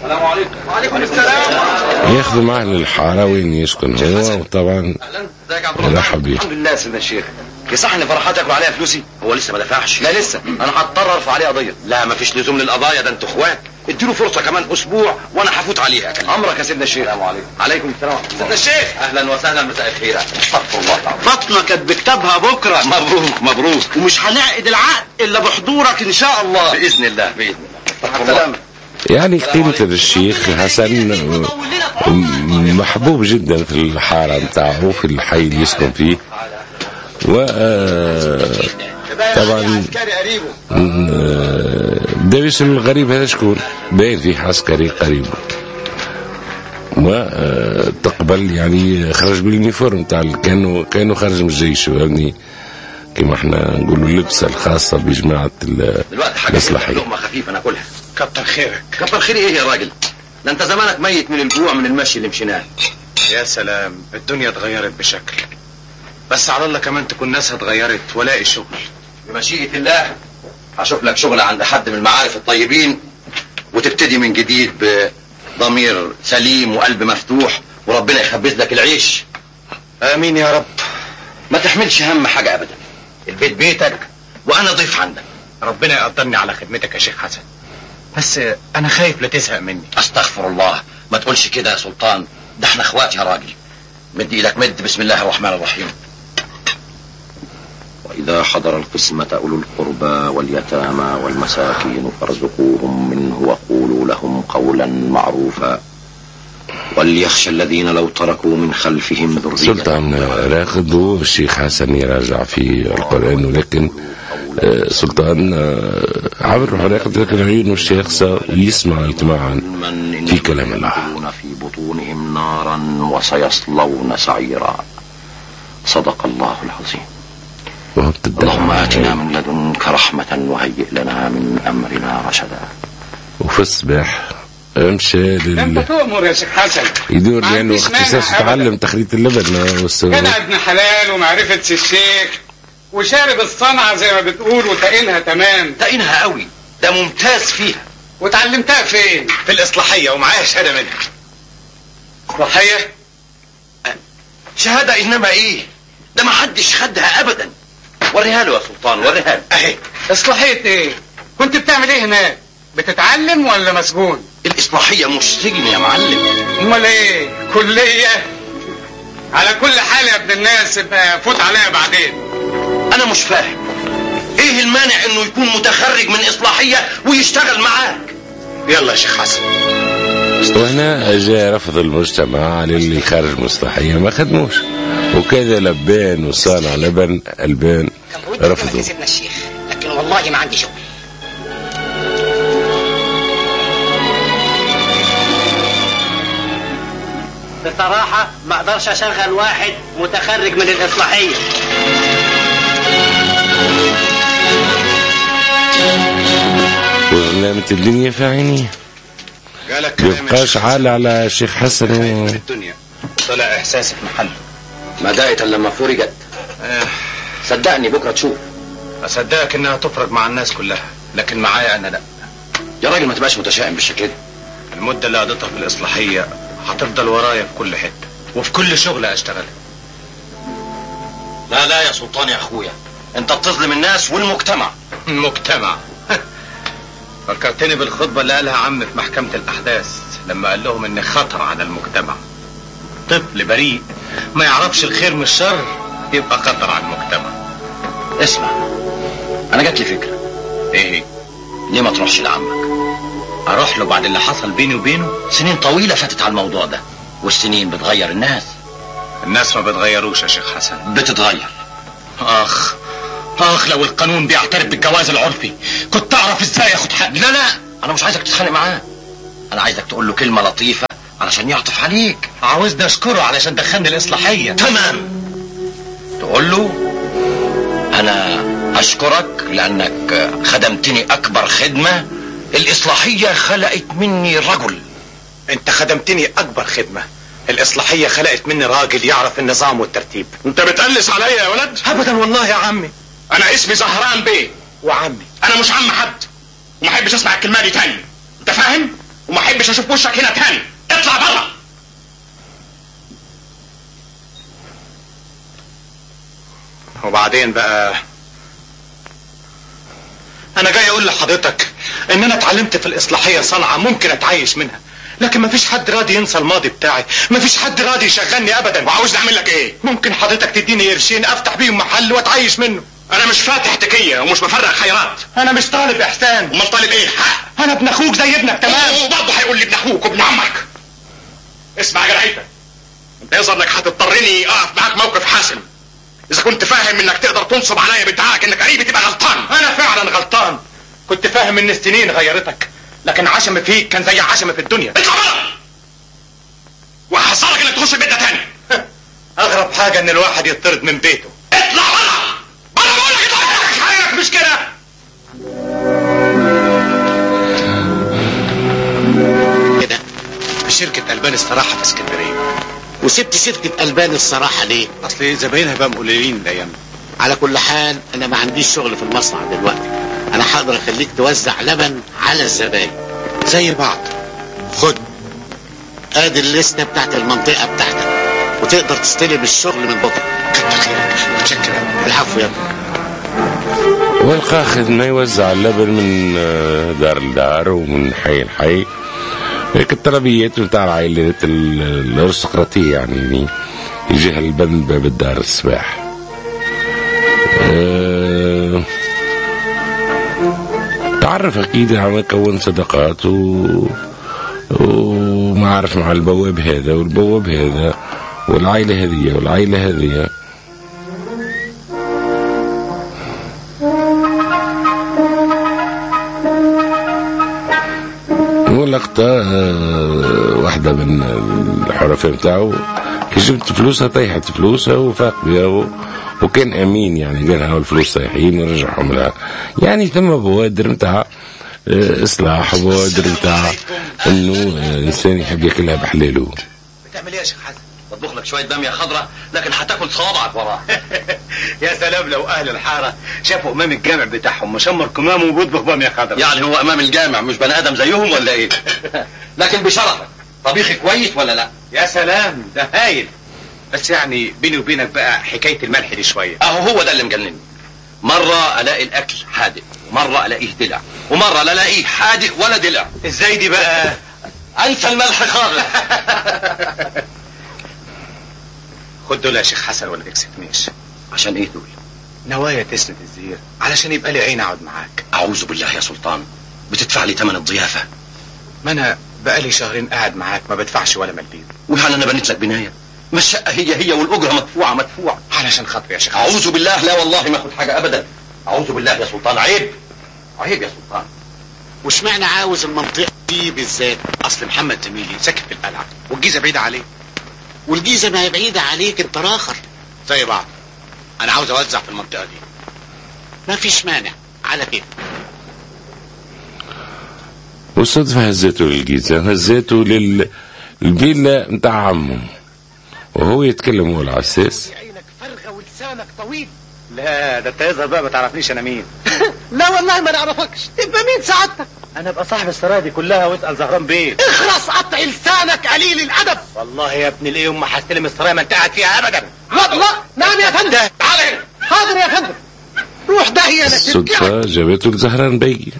السلام عليكم وعليكم السلام ياخذوا معه للحاره وين يسكن هو وطبعا اهلا ازيك يا عبد الله مرحب بيك. الحمد لله يا سيدنا الشيخ يصح ان فرحات ياكلوا عليها فلوسي هو لسه ما دفعش لا لسه انا هضطر ارفع عليه قضيه لا ما فيش لزوم للقضايا ده انتوا اخوات اديله فرصه كمان اسبوع وانا هفوت عليها كمان امرك يا سيدنا الشيخ السلام عليكم عليكم السلام سيدنا الشيخ اهلا وسهلا مساء الخير استغفر الله تعالى فاطمه كانت بكتابها بكره مبروك مبروك ومش هنعقد العقد الا بحضورك ان شاء الله باذن الله باذن الله استغفر الله يعني قيمة الشيخ حسن محبوب جدا في الحارة بتاعه في الحي اللي يسكن فيه و آه، طبعا عسكري قريبه آه، ده اسم الغريب هذا شكون باين فيه عسكري قريب وتقبل يعني خرج باليونيفورم تاع كانه كانه خارج من الجيش فهمني كما احنا نقولوا اللبسه الخاصه بجماعه ال- دلوقتي حاجه الإصلاحية. لقمه خفيفه ناكلها كتر خيرك كتر خيري ايه يا راجل ده انت زمانك ميت من الجوع من المشي اللي مشيناه يا سلام الدنيا اتغيرت بشكل بس على الله كمان تكون ناسها اتغيرت ولاقي شغل بمشيئة الله هشوف لك شغل عند حد من المعارف الطيبين وتبتدي من جديد بضمير سليم وقلب مفتوح وربنا يخبز لك العيش امين يا رب ما تحملش هم حاجة أبدا البيت بيتك وأنا ضيف عندك ربنا يقدرني على خدمتك يا شيخ حسن بس انا خايف لا تزهق مني أستغفر الله ما تقولش كده يا سلطان ده احنا اخوات يا راجل مد ايدك مد بسم الله الرحمن الرحيم وإذا حضر القسمة أولو القربى واليتامى والمساكين فارزقوهم منه وقولوا لهم قولا معروفا وليخشى الذين لو تركوا من خلفهم ذرية سلطان راغب والشيخ حسن يراجع في القرآن ولكن آه، سلطان آه، عبر راغب لكن عيونه الشيخ ويسمع اجتماعا من في كلام الله. يدخلون في بطونهم نارا وسيصلون سعيرا صدق الله العظيم وهو اللهم آتنا بتدعى من لدنك رحمة وهيئ لنا من أمرنا رشدا وفي الصباح امشى انت لل... تؤمر يا شيخ حسن يدور ما لانه عنديش اختصاص مانع تعلم أبداً. تخليط اللبن والسبب جدع ابن حلال ومعرفة الشيخ وشارب الصنعة زي ما بتقول وتقينها تمام تقينها قوي ده ممتاز فيها وتعلمتها فين؟ في الاصلاحيه ومعايا شهاده منها صحية؟ شهادة إنما إيه ده ما حدش خدها أبدا وريها له يا سلطان وريها له اهي إصلاحية إيه؟ كنت بتعمل إيه هناك؟ بتتعلم ولا مسجون؟ الإصلاحية مش سجن يا معلم أمال إيه؟ كلية؟ على كل حال يا ابن الناس ابقى فوت عليا بعدين أنا مش فاهم إيه المانع إنه يكون متخرج من إصلاحية ويشتغل معاك يلا يا شيخ حسن وهنا جاء رفض المجتمع للي خارج مصلحية ما خدموش وكذا لبان وصانع لبن البان كان بودي أكلمك رفضوا يا سيدنا الشيخ لكن والله ما عندي شغل بصراحة ما اقدرش اشغل واحد متخرج من الاصلاحية وظلمت الدنيا في عينيه جالك كلام يا يبقاش شيخ عالي على الشيخ حسن خايف من و... الدنيا طلع احساسي في محله ما دقت إلا لما فرجت آه، صدقني بكرة تشوف اصدقك انها تفرج مع الناس كلها لكن معايا انا لا يا راجل ما تبقاش متشائم بالشكل ده المده اللي قضيتها في الاصلاحيه هتفضل ورايا في كل حته وفي كل شغل اشتغلها لا لا يا سلطان يا أخويا أنت بتظلم الناس والمجتمع المجتمع فكرتني بالخطبة اللي قالها عم في محكمة الأحداث لما قال لهم إن خطر على المجتمع طفل بريء ما يعرفش الخير من الشر يبقى خطر على المجتمع اسمع أنا جات لي فكرة إيه هي؟ ليه ما تروحش لعمك أروح له بعد اللي حصل بيني وبينه سنين طويلة فاتت على الموضوع ده والسنين بتغير الناس الناس ما بتغيروش يا شيخ حسن بتتغير آخ آخ لو القانون بيعترف بالجواز العرفي كنت أعرف إزاي أخد حقي لا لا انا مش عايزك تتخانق معاه انا عايزك تقول له كلمه لطيفه علشان يعطف عليك عاوزني أشكره علشان دخلني الإصلاحية تمام تقول له انا اشكرك لانك خدمتني اكبر خدمه الاصلاحيه خلقت مني رجل أنت خدمتني أكبر خدمة الإصلاحية خلقت مني راجل يعرف النظام والترتيب أنت بتقلس عليا يا ولد؟ أبدا والله يا عمي أنا اسمي زهران بيه وعمي أنا مش عم حد وما أحبش أسمع الكلمة دي تاني أنت فاهم؟ وما احبش اشوف وشك هنا تاني اطلع بره وبعدين بقى انا جاي اقول لحضرتك ان انا اتعلمت في الاصلاحيه صنعه ممكن اتعايش منها لكن مفيش حد راضي ينسى الماضي بتاعي مفيش حد راضي يشغلني ابدا وعاوز اعمل لك ايه ممكن حضرتك تديني قرشين افتح بيهم محل واتعايش منه انا مش فاتح تكيه ومش بفرق خيرات انا مش طالب احسان امال طالب ايه انا ابن اخوك زي ابنك تمام وبرضه هيقول لي ابن اخوك وابن عمك اسمع يا جدعيتك انت يظهر انك هتضطرني اقف معاك موقف حاسم اذا كنت فاهم انك تقدر تنصب عليا بادعائك انك قريبي تبقى غلطان انا فعلا غلطان كنت فاهم ان السنين غيرتك لكن عشم فيك كان زي عشم في الدنيا اطلع بره وهحصلك انك تخش البيت ده تاني اغرب حاجه ان الواحد يطرد من بيته اطلع بره بره بقول لك اطلع حالك مش كده كده في شركه البان الصراحه في اسكندريه وسبت شركة ألبان الصراحة ليه؟ اصل زباينها بقى قليلين الايام على كل حال أنا ما عنديش شغل في المصنع دلوقتي أنا هقدر أخليك توزع لبن على الزباين زي بعض خد ادي الليستة بتاعت المنطقة بتاعتك وتقدر تستلم الشغل من بكرة كتر خيرك متشكر العفو يا ابني والقاخذ ما يوزع اللبن من آه، دار لدار ومن حي لحي هيك الترابيات بتاع العائلات ال- الارستقراطية يعني يجيها البن باب الدار الصباح آه، تعرف اكيد على كون صداقات و ومعارف مع البواب هذا والبواب هذا والعائلة هذه والعائلة هذه ولقطة آه، واحدة من الحرفاء بتاعه كي جبت فلوسها طيحت فلوسها وفاق بها و- وكان امين يعني قال لها الفلوس طايحين ورجعهم لها يعني ثم بوادر نتاع آه، اصلاح وبوادر نتاع انه آه، انسان يحب ياكلها بحلاله بتعمل ايه يا شيخ حسن بطبخ لك شويه باميه خضراء لكن هتاكل صوابعك وراها يا سلام لو اهل الحاره شافوا امام الجامع بتاعهم مشمر كمام وبيطبخ باميه خضراء يعني هو امام الجامع مش بني ادم زيهم ولا ايه لكن بشرفك طبيخي كويس ولا لا يا سلام ده هايل بس يعني بيني وبينك بقى حكايه الملح دي شويه اهو هو ده اللي مجنني مرة الاقي الاكل حادق ومرة الاقيه دلع ومرة لا الاقيه حادق ولا دلع ازاي دي بقى انسى الملح خالص خد دول يا شيخ حسن ولا تكسفنيش عشان ايه دول نوايا تسند الزير علشان يبقى لي عين اقعد معاك اعوذ بالله يا سلطان بتدفع لي ثمن الضيافة ما انا بقالي شهرين قاعد معاك ما بدفعش ولا مليم وهل انا بنيت لك بناية ما الشقة هي هي والاجرة مدفوعة مدفوعة علشان خاطري يا شيخ حسن اعوذ بالله لا والله ما اخد حاجة ابدا اعوذ بالله يا سلطان عيب عيب يا سلطان واشمعنى عاوز المنطقة دي بالذات اصل محمد زميلي ساكن في القلعه والجيزه بعيده عليه والجيزة ما هي بعيدة عليك انت راخر زي بعض انا عاوز اوزع في المنطقه دي ما فيش مانع على كده والصدفة هزته للجيزة هزته لل- للفيلا متاع عمه وهو يتكلم هو العساس عينك فرغة ولسانك طويل لا ده انت يظهر بقى ما تعرفنيش انا مين لا والله ما نعرفكش تبقى مين سعادتك انا ابقى صاحب السرايا دي كلها واسال زهران بيه اخرس قطع لسانك قليل الادب والله يا ابن الايه ما هستلم السرايا ما انت قاعد فيها ابدا لا نعم يا فندم تعال هنا حاضر يا فندم روح داهية انا الصدفة جابته لزهران بي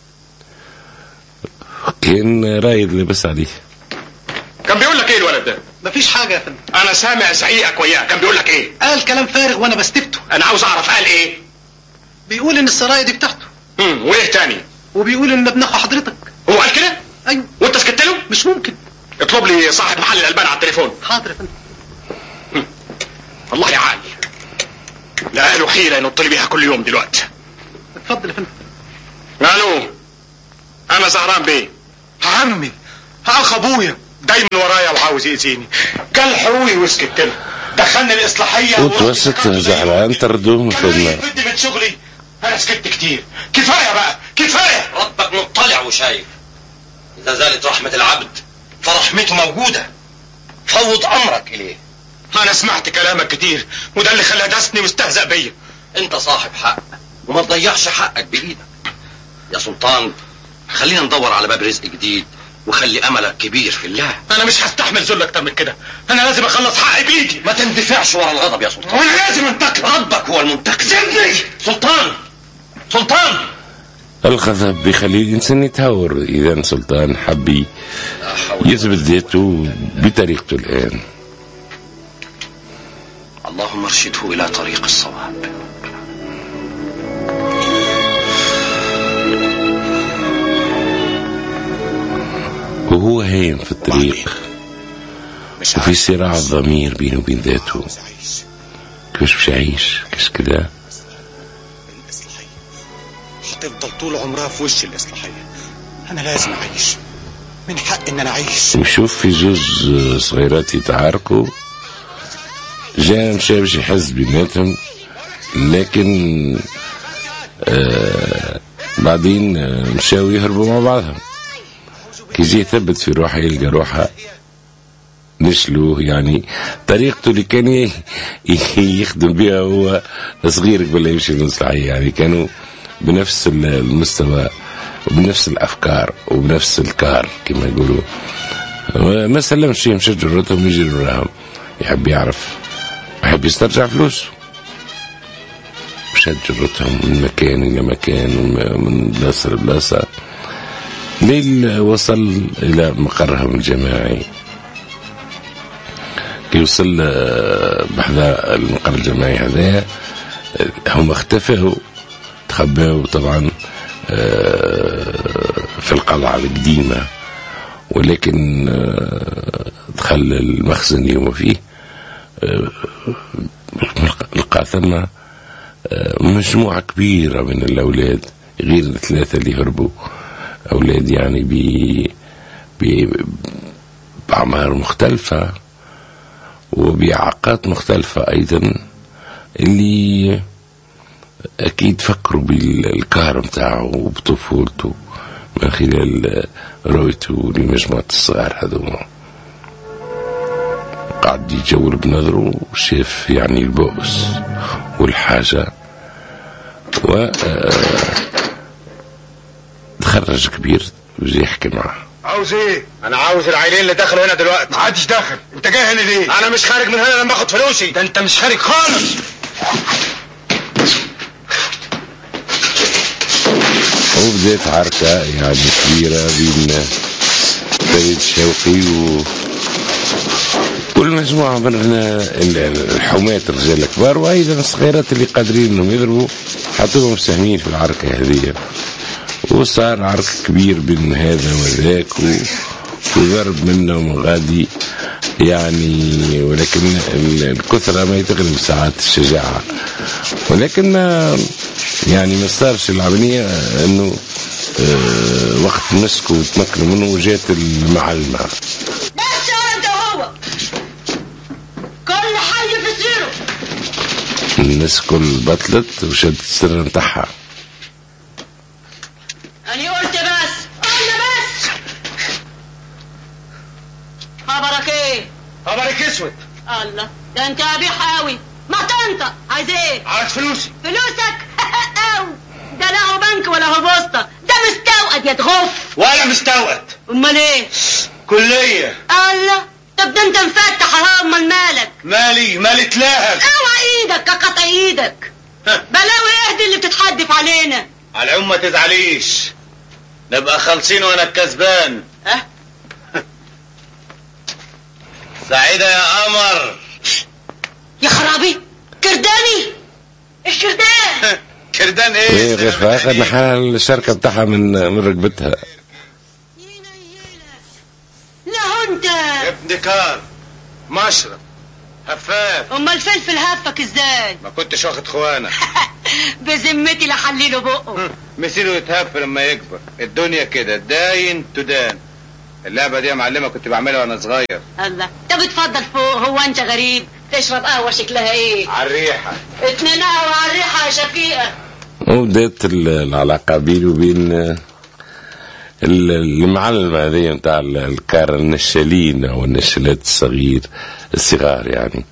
كان رايد لبس عليه كان بيقول لك ايه الولد ده مفيش حاجة يا فندم انا سامع زعيقك وياه كان بيقول لك ايه قال كلام فارغ وانا بستفته انا عاوز اعرف قال ايه بيقول ان السرايا دي بتاعته امم وايه تاني وبيقول ان ابن اخو حضرتك هو قال كده ايوه وانت سكت له مش ممكن اطلب لي صاحب محل الالبان على التليفون حاضر يا فندم الله يعال لا له حيله ينط لي بيها كل يوم دلوقتي اتفضل يا فندم الو انا زهران بيه عمي اخ ابويا دايما ورايا وعاوز يأذيني قال حقوقي وسكت له دخلني الاصلاحيه وتوسط زعلان طردوه من خدنا خدمة بدي من شغلي انا سكت كتير كفايه بقى كفايه ربك مطلع وشايف اذا زالت رحمة العبد فرحمته موجودة فوض امرك اليه انا سمعت كلامك كتير وده اللي خلاه دسني واستهزأ بيا انت صاحب حق وما تضيعش حقك بايدك يا سلطان خلينا ندور على باب رزق جديد وخلي املك كبير في الله انا مش هستحمل ذل اكتر من كده انا لازم اخلص حقي بايدي ما تندفعش ورا الغضب يا سلطان وانا لازم انتقم ربك هو المنتقم سيبني سلطان سلطان الغضب بيخلي الإنسان يتهور إذا سلطان حب يثبت ذاته بطريقته الآن اللهم ارشده الى طريق الصواب وهو هايم في الطريق مش وفي صراع ضمير بينه وبين ذاته كيفاش باش يعيش كيفاش كده الإصلاحية هتفضل طول عمرها في وش الإصلاحية أنا لازم أعيش من حق إن أنا أعيش ويشوف في جوز صغيرات يتعاركوا جاء مشى باش يحز بيناتهم لكن آه بعدين آه، مشاو يهربوا مع بعضهم كي يجي يثبت في روحه يلقى روحها نشلوه يعني طريقته اللي كان ي- يخدم بها هو صغير قبل لا يمشي للمصلحية يعني كانوا بنفس ال- المستوى وبنفس الأفكار وبنفس الكار كما يقولوا ما سلمش مشى جرتهم يجري وراهم يحب يعرف يحب يسترجع فلوسه مشى جرتهم من مكان إلى مكان ومن بلاصة لبلاصة ليل وصل إلى مقرهم الجماعي كي وصل آه، بحذا المقر الجماعي هذا آه، هم اختفوا تخباوا طبعا آه، في القلعة القديمة ولكن آه، دخل المخزن اللي هو فيه آه، لقى ثم آه، مجموعة كبيرة من الأولاد غير الثلاثة اللي هربوا أولاد يعني ب ب- بأعمار مختلفة وبإعاقات مختلفة أيضا اللي أكيد فكروا بالكار متاعه وبطفولته من خلال رؤيته لمجموعة الصغار هذوما قعد يجول بنظره وشاف يعني البؤس والحاجة و آه، تخرج كبير وجي يحكي معه عاوز ايه؟ انا عاوز العيلين اللي دخلوا هنا دلوقتي ما حدش داخل انت جاي هنا ليه؟ انا مش خارج من هنا لما اخد فلوسي ده انت مش خارج خالص وبدأت عركة يعني كبيرة بين فريد شوقي و والمجموعة من ال- ال- الحماة الرجال الكبار وأيضا الصغيرات اللي قادرين إنهم يضربوا حطوهم مساهمين في العركة هذه وصار عرك كبير بين هذا وذاك و... وضرب منهم غادي يعني ولكن ال- الكثرة ما تغلب ساعات الشجاعة ولكن ما يعني ما صارش العملية انه آه، وقت مسكوا وتمكنوا منه وجات المعلمة بس انت وهو كل حي في سيره الناس كل بطلت وشدت السر نتاعها انا قلت بس قلنا بس خبرك ايه خبرك اسود الله ده انت قبيح قوي ما تنطق عايز ايه عاوز فلوسي فلوسك او ده لا هو بنك ولا هو بوسطه ده مستوقد يا تغف ولا مستوقت امال ايه كلية الله طب ده انت مفتح اهو امال مالك مالي مالي تلاهب اوعى ايدك قطع ايدك بلاوي ايه دي اللي بتتحدف علينا على العموم ما تزعليش نبقى خالصين وانا الكسبان ها سعيدة يا قمر يا خرابي كرداني الكردان كردان ايه ايه غير فاخر نحال الشركة بتاعها من من ركبتها لا انت ابن كار مشرب هفاف امال الفلفل هفك ازاي ما كنتش واخد خوانة بذمتي لحليله بقه مسيره يتهف لما يكبر الدنيا كده داين تدان اللعبة دي يا معلمة كنت بعملها وانا صغير الله طب اتفضل فوق هو انت غريب تشرب قهوه شكلها ايه على الريحة اتنين قهوه على الريحه يا شفيقه وبدات ال- العلاقة بيني وبين آه، ال- المعلمة هذه نتاع ال- الكار النشالين أو النشالات الصغير الصغار يعني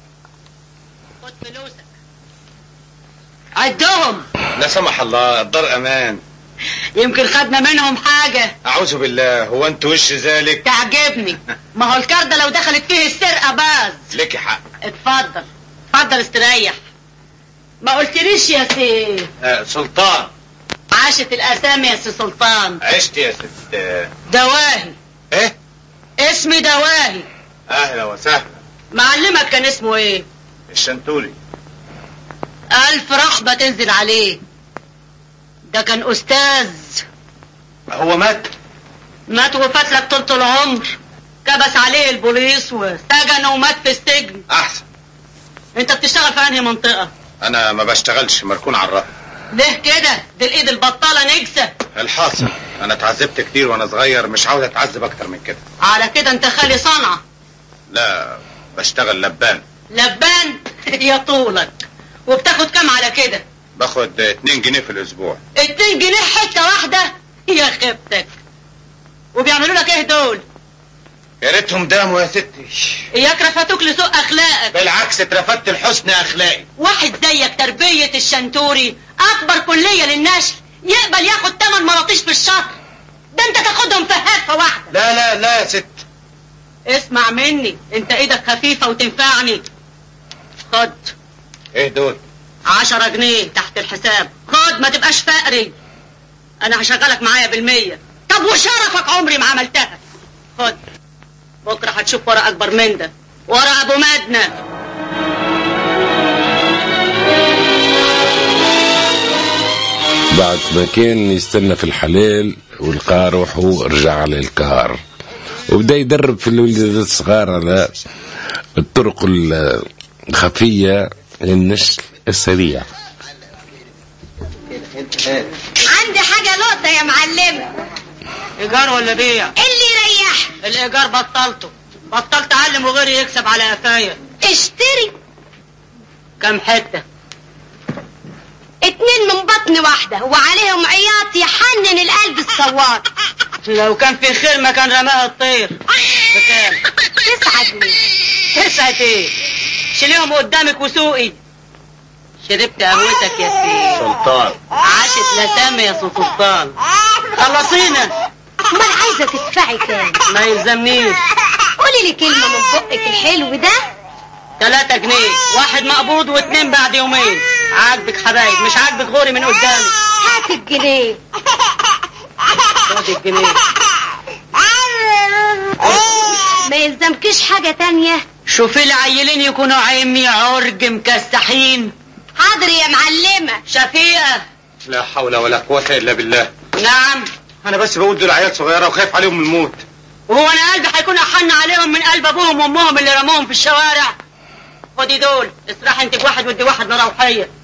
خد فلوسك عدهم لا سمح الله الدار امان يمكن خدنا منهم حاجة اعوذ بالله هو انت وش ذلك تعجبني ما هو الكارده لو دخلت فيه السرقة باظ لك حق اتفضل اتفضل استريح ما قلتليش يا سي آه سلطان عاشت الاسامي يا سي سلطان عشت يا ست آه، دواهي ايه اسمي دواهي اهلا وسهلا معلمك كان اسمه ايه الشنتولي الف رحبة تنزل عليه ده كان استاذ هو مات مات وفات لك طول العمر كبس عليه البوليس وسجنه ومات في السجن احسن انت بتشتغل في انهي منطقة انا ما بشتغلش مركون على الرأي ليه كده دي الايد البطالة نجسة الحاصل انا اتعذبت كتير وانا صغير مش عاوز اتعذب اكتر من كده على كده انت خالي صنعة لا بشتغل لبان لبان يا طولك وبتاخد كام على كده باخد 2 جنيه في الاسبوع اتنين جنيه حتة واحدة يا خيبتك وبيعملوا لك ايه دول يا ريتهم داموا يا ستي اياك رفاتوك لسوء اخلاقك بالعكس اترفدت لحسن اخلاقي واحد زيك تربية الشنتوري اكبر كلية للنشل يقبل ياخد تمن مراطيش في الشهر ده انت تاخدهم في هفة واحدة لا لا لا يا ست اسمع مني انت ايدك خفيفة وتنفعني خد ايه دول عشرة جنيه تحت الحساب خد ما تبقاش فقري انا هشغلك معايا بالمية طب وشرفك عمري ما عملتها خد بكرة هتشوف ورا اكبر من ده ورا ابو مدنة بعد ما كان يستنى في الحلال والقار روحه رجع على الكار وبدا يدرب في الولدات الصغار على الطرق الخفية للنشل السريع عندي حاجة لقطة يا معلمة ايجار ولا بيع اللي يريح الايجار بطلته بطلت اعلم وغيري يكسب على قفايا اشتري كم حتة اتنين من بطن واحدة وعليهم عياط يحنن القلب الصوار لو كان في خير ما كان رماها الطير بكام تسعة جنيه تسعة ايه شيليهم قدامك وسوقي شربت قهوتك يا سيدي سلطان عاشت لسامة يا سو سلطان خلصينا امال عايزة تدفعي كام ما يلزمنيش قولي لي كلمة من بقك الحلو ده تلاتة جنيه واحد مقبوض واتنين بعد يومين عاجبك حبايب مش عاجبك غوري من قدامي هات الجنيه خد الجنيه ما يلزمكيش حاجة تانية شوفي العيلين يكونوا عيمي عرج مكسحين حاضر يا معلمة شفيقة لا حول ولا قوة الا بالله نعم انا بس بقول دول عيال صغيرة وخايف عليهم من الموت وهو انا قلبي هيكون احن عليهم من قلب ابوهم وامهم اللي رموهم في الشوارع خدي دول اسرحي انت بواحد ودي واحد مروحيه